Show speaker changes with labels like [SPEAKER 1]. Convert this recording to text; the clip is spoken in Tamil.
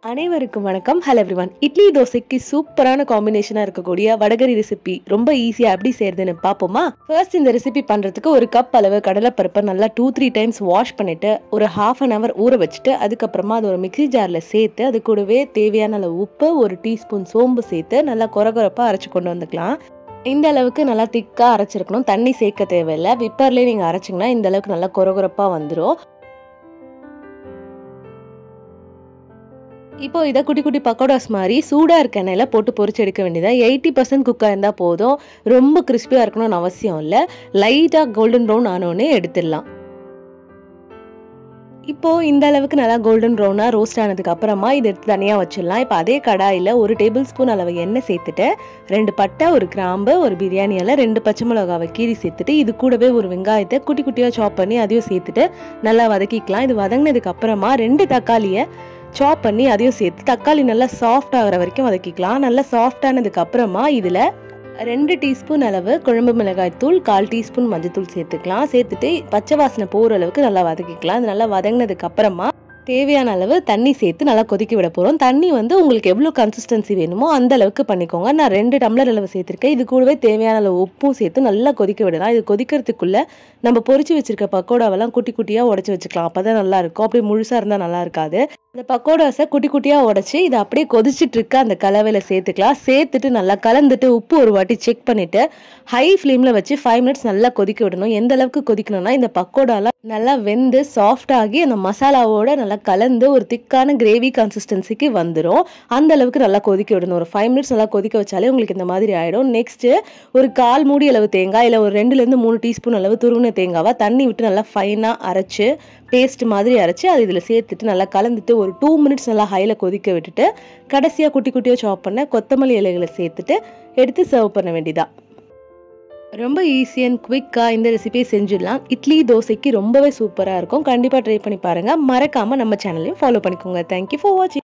[SPEAKER 1] அனைவருக்கும் வணக்கம் ஹலோ எவ்ரிவன் இட்லி தோசைக்கு சூப்பரான காம்பினேஷனாக இருக்கக்கூடிய வடகரி ரெசிபி ரொம்ப ஈஸியாக எப்படி செய்யறதுன்னு பார்ப்போமா ஃபர்ஸ்ட் இந்த ரெசிபி பண்ணுறதுக்கு ஒரு கப் அளவு கடலைப்பருப்பை நல்லா டூ த்ரீ டைம்ஸ் வாஷ் பண்ணிட்டு ஒரு ஹாஃப் அன் ஹவர் ஊற வச்சுட்டு அதுக்கப்புறமா அது ஒரு மிக்ஸி ஜாரில் சேர்த்து அது கூடவே தேவையான அளவு உப்பு ஒரு டீஸ்பூன் சோம்பு சேர்த்து நல்லா கொரகொரப்பாக அரைச்சி கொண்டு வந்துக்கலாம் இந்த அளவுக்கு நல்லா திக்காக அரைச்சிருக்கணும் தண்ணி சேர்க்க தேவையில்லை விப்பர்லேயே நீங்கள் அரைச்சிங்கன்னா இந்த அளவுக்கு நல்லா கொரகொரப்பாக வந்துடும் இப்போ இதை குட்டி குட்டி பக்கோடாஸ் மாதிரி சூடாக இருக்க எண்ணெயில் போட்டு பொரிச்சு எடுக்க வேண்டியதா எயிட்டி பர்சன்ட் குக்காக இருந்தால் போதும் ரொம்ப கிறிஸ்பியாக இருக்கணும்னு அவசியம் இல்லை லைட்டாக கோல்டன் ப்ரௌன் ஆனோடனே எடுத்துடலாம் இப்போ இந்த அளவுக்கு நல்லா கோல்டன் ப்ரௌனாக ரோஸ்ட் ஆனதுக்கு அப்புறமா இதை எடுத்து தனியாக வச்சிடலாம் இப்போ அதே கடாயில் ஒரு டேபிள் ஸ்பூன் அளவு எண்ணெய் சேர்த்துட்டு ரெண்டு பட்டை ஒரு கிராம்பு ஒரு பிரியாணி இலை ரெண்டு பச்சை மிளகாவை கீரி சேர்த்துட்டு இது கூடவே ஒரு வெங்காயத்தை குட்டி குட்டியாக சாப் பண்ணி அதையும் சேர்த்துட்டு நல்லா வதக்கிக்கலாம் இது வதங்கினதுக்கு அப்புறமா ரெண்டு தக்காளியை சாப் பண்ணி அதையும் சேர்த்து தக்காளி நல்லா சாஃப்ட் ஆகிற வரைக்கும் வதக்கிக்கலாம் நல்லா சாஃப்ட் ஆனதுக்கு அப்புறமா இதில் ரெண்டு டீஸ்பூன் அளவு குழம்பு மிளகாய் தூள் கால் டீஸ்பூன் மஞ்சத்தூள் சேர்த்துக்கலாம் சேர்த்துட்டு பச்சை வாசனை போகிற அளவுக்கு நல்லா வதக்கிக்கலாம் இது நல்லா வதங்கினதுக்கு அப்புறமா தேவையான அளவு தண்ணி சேர்த்து நல்லா கொதிக்க விட போகிறோம் தண்ணி வந்து உங்களுக்கு எவ்வளோ கன்சிஸ்டன்சி வேணுமோ அந்த அளவுக்கு பண்ணிக்கோங்க நான் ரெண்டு டம்ளர் அளவு சேர்த்துருக்கேன் இது கூடவே தேவையான அளவு உப்பும் சேர்த்து நல்லா கொதிக்க விடலாம் இது கொதிக்கிறதுக்குள்ளே நம்ம பொரிச்சு வச்சிருக்க பக்கோடாவெல்லாம் குட்டி குட்டியாக உடச்சி வச்சுக்கலாம் அப்போ தான் நல்லா இருக்கும் அப்படியே முழுசாக இருந்தால் நல்லா இருக்காது இந்த பக்கோடாஸை குட்டி குட்டியாக உடச்சி இதை அப்படியே கொதிச்சிட்டு இருக்க அந்த கலவையில் சேர்த்துக்கலாம் சேர்த்துட்டு நல்லா கலந்துட்டு உப்பு ஒரு வாட்டி செக் பண்ணிவிட்டு ஹை ஃப்ளேமில் வச்சு ஃபைவ் மினிட்ஸ் நல்லா கொதிக்க விடணும் எந்த அளவுக்கு கொதிக்கணும்னா இந்த பக்கோடாலாம் நல்லா வெந்து சாஃப்ட் ஆகி அந்த மசாலாவோட நல்லா கலந்து ஒரு திக்கான கிரேவி கன்சிஸ்டன்சிக்கு வந்துடும் அந்த அளவுக்கு நல்லா கொதிக்க விடணும் ஒரு ஃபைவ் மினிட்ஸ் நல்லா கொதிக்க வச்சாலே உங்களுக்கு இந்த மாதிரி ஆகிடும் நெக்ஸ்ட்டு ஒரு கால் மூடி அளவு தேங்காய் இல்லை ஒரு ரெண்டுலேருந்து மூணு டீஸ்பூன் அளவு துருவின தேங்காவை தண்ணி விட்டு நல்லா ஃபைனாக அரைச்சு பேஸ்ட் மாதிரி அரைச்சி அது இதில் சேர்த்துட்டு நல்லா கலந்துட்டு ஒரு டூ மினிட்ஸ் நல்லா ஹையில் கொதிக்க விட்டுட்டு கடைசியாக குட்டி குட்டியாக சாப் பண்ண கொத்தமல்லி இலைகளை சேர்த்துட்டு எடுத்து சர்வ் பண்ண வேண்டியதா ரொம்ப ஈஸி அண்ட் குவிக்காக இந்த ரெசிபியை செஞ்சிடலாம் இட்லி தோசைக்கு ரொம்பவே சூப்பராக இருக்கும் கண்டிப்பாக ட்ரை பண்ணி பாருங்கள் மறக்காமல் நம்ம சேனலையும் ஃபாலோ பண்ணிக்கோங்க தேங்க்யூ ஃபார் வாட்சிங்